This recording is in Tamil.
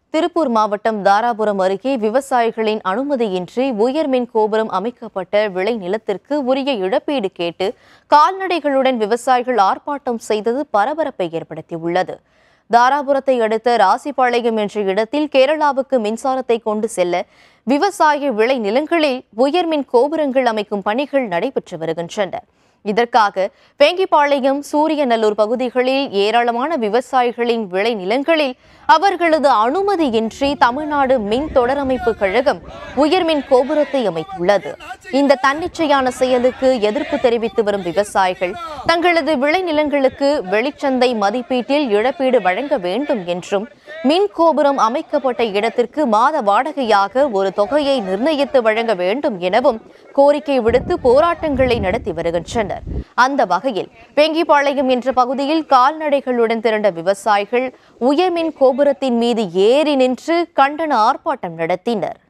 திருப்பூர் மாவட்டம் தாராபுரம் அருகே விவசாயிகளின் அனுமதியின்றி உயர்மின் கோபுரம் அமைக்கப்பட்ட விளை நிலத்திற்கு உரிய இழப்பீடு கேட்டு கால்நடைகளுடன் விவசாயிகள் ஆர்ப்பாட்டம் செய்தது பரபரப்பை ஏற்படுத்தியுள்ளது தாராபுரத்தை அடுத்த ராசிபாளையம் என்ற இடத்தில் கேரளாவுக்கு மின்சாரத்தை கொண்டு செல்ல விவசாய விளை நிலங்களில் உயர்மின் கோபுரங்கள் அமைக்கும் பணிகள் நடைபெற்று வருகின்றன இதற்காக வேங்கிப்பாளையம் சூரியநல்லூர் பகுதிகளில் ஏராளமான விவசாயிகளின் விளை நிலங்களில் அவர்களது அனுமதியின்றி தமிழ்நாடு மின் தொடரமைப்பு கழகம் உயர்மின் கோபுரத்தை அமைத்துள்ளது இந்த தன்னிச்சையான செயலுக்கு எதிர்ப்பு தெரிவித்து வரும் விவசாயிகள் தங்களது விளை நிலங்களுக்கு வெளிச்சந்தை மதிப்பீட்டில் இழப்பீடு வழங்க வேண்டும் என்றும் மின் கோபுரம் அமைக்கப்பட்ட இடத்திற்கு மாத வாடகையாக ஒரு தொகையை நிர்ணயித்து வழங்க வேண்டும் எனவும் கோரிக்கை விடுத்து போராட்டங்களை நடத்தி வருகின்றனர் அந்த வகையில் வேங்கிப்பாளையம் என்ற பகுதியில் கால்நடைகளுடன் திரண்ட விவசாயிகள் உயர்மின் கோபுரத்தின் மீது ஏறி நின்று கண்டன ஆர்ப்பாட்டம் நடத்தினர்